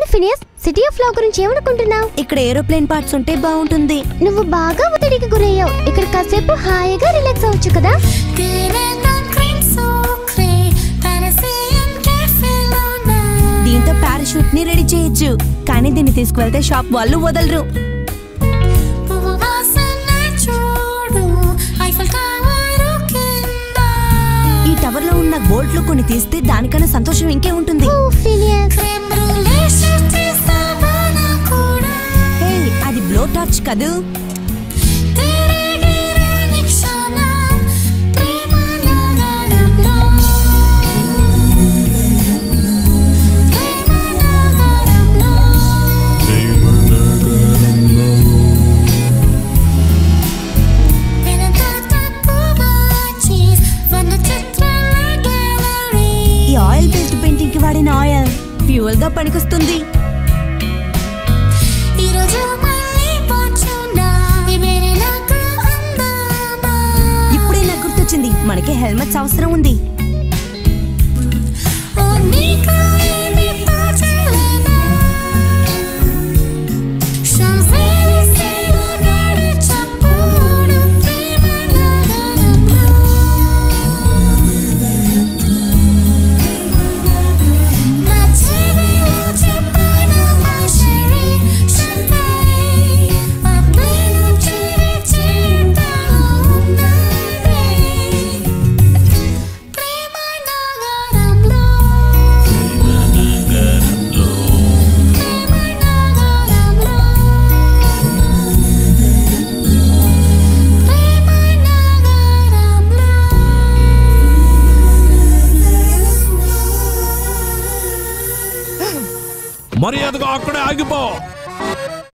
అవును Phineas city of law గురించి ఏమనుకుంటున్నావు ఇక్కడ ఏరోప్లేన్ పార్ట్స్ ఉంటే బాగుంటుంది నువ్వు బాగా ఒత్తిడికి గురయ్యావు ఇక్కడ కాసేపు హాయిగా రిలాక్స్ అవ్వచ్చు కదా దీంతో పారాషూట్ ని రెడీ చేయొచ్చు కానీ దీన్ని తీసుకువెళ్తే షాప్ వాళ్ళు వదలరు ఈ టవర్ లో ఉన్న బోల్ట్లు కొన్ని తీస్తే దానికన్నా సంతోషం ఇంకే ఉంటుంది ఓ ఫినియస్ హే అది బ్లో టార్చ్ కదూ ఈ ఆయిల్ బేస్డ్ పెయింటింగ్ కి వాడిన ఆయిల్ ఫ్యూయల్ గా పనికొస్తుంది ఇప్పుడే నాకు గుర్తొచ్చింది మనకి హెల్మెట్స్ అవసరం ఉంది మర్యాదగా అక్కడే ఆగిపో